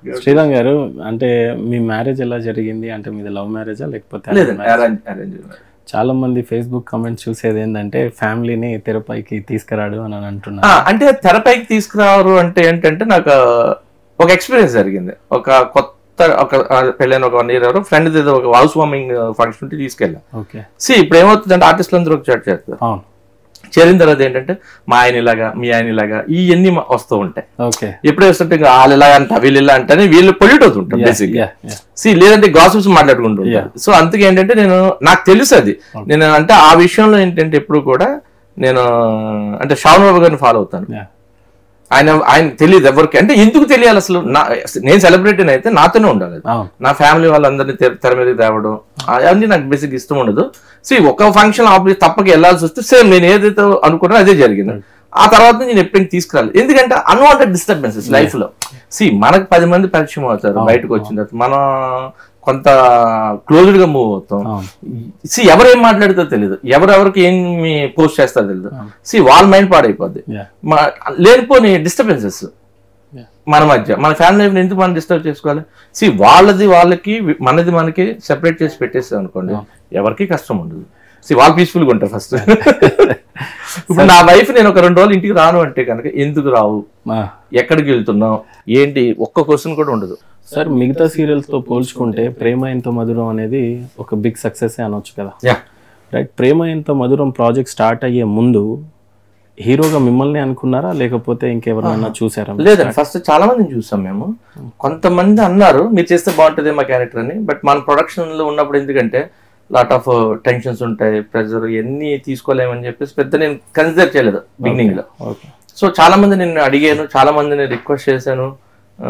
శ్రీరామ్ గారు అంటే మీ మ్యారేజ్ ఎలా జరిగింది అంటే మీది లవ్ మ్యారేజా లేకపోతే లేదండి అరేంజ్ అరేంజ్ చాలా మంది ఫేస్బుక్ కామెంట్స్ చూసేది ఏంటంటే ఫ్యామిలీని తెరపైకి తీసుకురాడు అని అని అంటున్నారు ఆ, అంటే తెరపైకి తీసుకురావరు అంటే ఏంటంటే నాకు ఒక ఎక్స్పీరియన్స్ జరిగింది ఒక కొత్త ఒక ఆ, పెళ్ళైన ఒక వన్ ఇయర్ ఎవరు ఫ్రెండ్ ఏదో ఒక హౌస్ వార్మింగ్ ఫంక్షన్ ఉంటే తీసుకెళ్ళాం ఓకే సి ఇప్పుడు ఏమవుతుందంటే ఆర్టిస్టులు అందరూ ఒక చాట్ చేస్తారు అవును చేరిన తర్వాత ఏంటంటే మా ఆయన ఇలాగా మీ ఆయన ఇలాగా ఇవన్నీ వస్తూ ఉంటాయి ఓకే ఎప్పుడు వస్తుంటే ఇంకా వాళ్ళు ఇలా అంట వీళ్ళు ఇలా అంటేనే వీళ్ళు పొల్యూట్ అవుతుంటారు బేసిక్ యా యా సి లేదంటే గాసిప్స్ మాట్లాడుకుంటుంటారు సో అందుకే ఏంటంటే నేను నాకు తెలుసు అది నేను అంటే ఆ విషయంలో ఏంటంటే ఎప్పుడు కూడా నేను అంటే శ్రావణ్ బాబు గారిని ఫాలో అవుతాను యా ఆయన ఆయన తెలియదు ఎవరికి అంటే ఎందుకు తెలియాలి అసలు నా నేను సెలబ్రిటీ అయితే నాతోనే ఉండాలి అది. అవును నా ఫ్యామిలీ వాళ్ళందరినీ తెర- తెర మీదకి తేవడం అవన్నీ నాకు బేసిక్ ఇష్టం ఉండదు సో ఒక ఫంక్షన్ ఆబ్వియస్ తప్పక వెళ్ళాల్సి వస్తే సేమ్ నేను ఏదైతే అనుకున్నా అదే జరిగింది ఆ తర్వాత నేను ఎప్పుడైనా తీసుకురాలి ఎందుకంటే అన్వాంటెడ్ డిస్టర్బెన్సెస్ లైఫ్ లో సి మనకు పది మంది పరిచయం అవుతారు బయటకు వచ్చిన తర్వాత మనం కొంత క్లోజ్డ్ గా మూవ్ అవుతాం అవును సి ఎవరు ఏం మాట్లాడుతో తెలియదు ఎవరెవరికి ఏమి పోస్ట్ చేస్తారో తెలియదు సి వాళ్ళ మైండ్ పాడైపోద్ది యా మా- లేనిపోని డిస్టర్బెన్సెస్ Yeah. మన మధ్య మన ఫ్యామిలీ లైఫ్ ఎందుకు మనం డిస్టర్బ్ చేసుకోవాలి సి వాళ్ళది వాళ్ళకి వి- మనది మనకి సెపరేట్ చేసి పెట్టేస్తాం అనుకోండి ఎవరికి కష్టం ఉండదు సి వాళ్ళు పీస్ఫుల్ గా ఉంటారు ఫస్ట్ ఇప్పుడు నా వైఫ్ నేను ఒక రెండు రోజులు ఇంటికి రాను అంటే కనుక ఎందుకు రావు మా ఎక్కడికి వెళ్తున్నావు ఏంటి ఒక్క క్వశ్చన్ కూడా ఉండదు సార్ మిగతా సీరియల్స్ తో పోల్చుకుంటే ప్రేమ ఎంత మధురం అనేది ఒక బిగ్ సక్సెస్ అనొచ్చు కదా యా రైట్ ప్రేమ ఎంత మధురం ప్రాజెక్ట్ స్టార్ట్ అయ్యే ముందు హీరోగా మిమ్మల్ని అనుకున్నారా లేకపోతే ఇంకెవరైనా చూసారా లేదండి ఫస్ట్ చాలా మందిని చూసాం మేము కొంతమంది అన్నారు మీరు చేస్తే బాగుంటుంది మా క్యారెక్టర్ అని బట్ మన ప్రొడక్షన్ లో ఉన్నప్పుడు ఎందుకంటే లాట్ ఆఫ్ టెన్షన్స్ ఉంటాయి ప్రెజర్ ఎన్ని తీసుకోలేమని చెప్పేసి పెద్ద నేను కన్సిడర్ చేయలేదు బిగినింగ్ లో ఓకే సో చాలా మంది నేను అడిగాను చాలా మందిని రిక్వెస్ట్ చేశాను ఆ,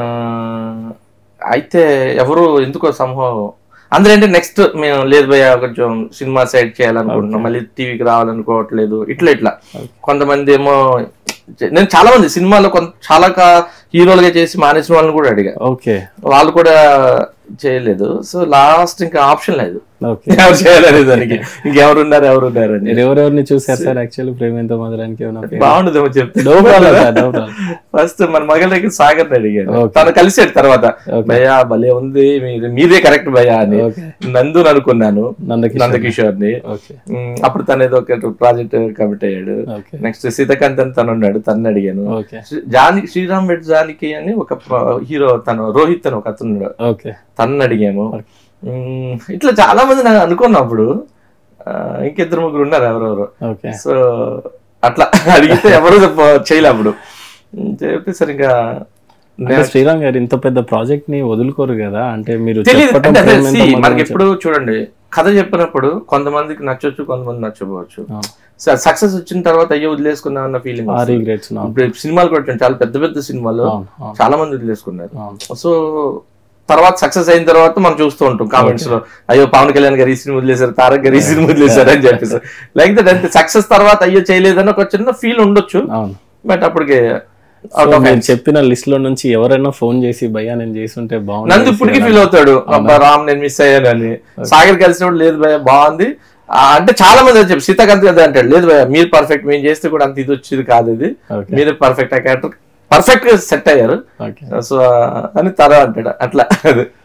అయితే ఎవరు ఎందుకో సంభవం అందరూ ఏంటి నెక్స్ట్ మేము లేదు భయ్య కొంచెం సినిమా సైడ్ చేయాలనుకుంటున్నాం మళ్ళీ టీవీకి రావాలనుకోవట్లేదు ఇట్లా ఇట్లా కొంతమంది ఏమో నేను చాలా మంది సినిమాలో కొంత చాలా కా- హీరోలుగా చేసి మానేసిన వాళ్ళని కూడా అడిగా ఓకే వాళ్ళు కూడా చేయలేదు సో లాస్ట్ ఇంకా ఆప్షన్ లేదు ఓకే ఎవరు చేయాలని దానికి ఇంకెవరు ఉన్నారు ఎవరు ఉన్నారు అని మీరు ఎవరెవరిని చూసారు సార్ యాక్చువల్లీ ప్రేమ ఎంత మధురానికి ఏమైనా పేరు? బాగుండదేమో చెప్తే No problem, sir, no problem. First మన మగల దగ్గర సాగర్ అడిగాను Okay. తను కలిసాడు తర్వాత Okay. భయ్యా భలే ఉంది మీరు మీరే కరెక్ట్ భయ్యా అని Okay. నందు అనుకున్నాను నందకిషోర్ నందకిషోర్ ని ఓకే ఉమ్, అప్పుడు తను ఏదో ఒక ప్రాజెక్ట్ కమిట్ అయ్యాడు ఓకే నెక్స్ట్ సీతకాంత్ అని తను ఉన్నాడు తను అడిగాను ఓకే శ్రీ- జాని శ్రీరామ్ వెడ్ జానకి అని ఒక హీరో తను రోహిత్ అని ఒక అతను ఉన్నాడు ఓకే తనని అడిగాము ఉమ్, ఇట్లా చాలా మంది నాకు అనుకున్నప్పుడు ఆ, ఇంకిద్దరు ముగ్గురు ఉన్నారు ఎవరెవరు ఓకే సో అట్లా అడిగితే ఎవరు చెప్ప- చేయలే అప్పుడు ఉమ్, చెప్తే సరే ఇంకా అంటే శ్రీరామ్ గారు ఇంత పెద్ద ప్రాజెక్ట్ ని వదులుకోరు కదా అంటే మీరు తెలియదు చెప్పటం అంటే అదే, ప్రేమ ఎంత see, మధురం మనకి చెప్ప- ఎప్పుడు చూడండి కథ చెప్పినప్పుడు కొంతమందికి నచ్చొచ్చు కొంతమంది నచ్చపోవచ్చు అవును. సక్సెస్ వచ్చిన తర్వాత అయ్యో వదిలేసుకున్నా అన్న ఫీలింగ్ ఆ రిగ్రెట్స్ ఇప్పుడు సినిమాలు కూడా చూడండి, చాలా పెద్ద పెద్ద సినిమాలు అవును అవును చాలా మంది వదిలేసుకున్నారు అవును సో తర్వాత సక్సెస్ అయిన తర్వాత మనం చూస్తూ ఉంటాం కామెంట్స్ లో అయ్యో పవన్ కళ్యాణ్ గారు ఈ సినిమా వదిలేశారు తారక్ గారు ఈ సినిమా వదిలేశారు అని చెప్పేసి లైక్ దట్ అంటే సక్సెస్ తర్వాత అయ్యో చేయలేదని ఒక చిన్న ఫీల్ ఉండొచ్చు అవును బట్ అప్పటికి సో మీరు చెప్పిన లిస్ట్ లో నుంచి ఎవరైనా ఫోన్ చేసి భయ్యా నేను చేస్తుంటే నందు బాగుంది ఇప్పటికీ ఫీల్ అవుతాడు అబ్బా రామ్ నేను మిస్ అయ్యాను అని సాగర్ కలిసినప్పుడు లేదు భయ బాగుంది ఆ, అంటే చాలా మంది అది చెప్పి సీతాకాంత్ కదా అంటాడు లేదు భయ మీరు పర్ఫెక్ట్ మేము చేస్తే కూడా అంత ఇది వచ్చేది కాదు ఇది ఓకే మీరు పర్ఫెక్ట్ ఆ క్యారెక్టర్ పర్ఫెక్ట్ గా సెట్ అయ్యారు ఓకే సో అని తర అంటాడు అట్లా అది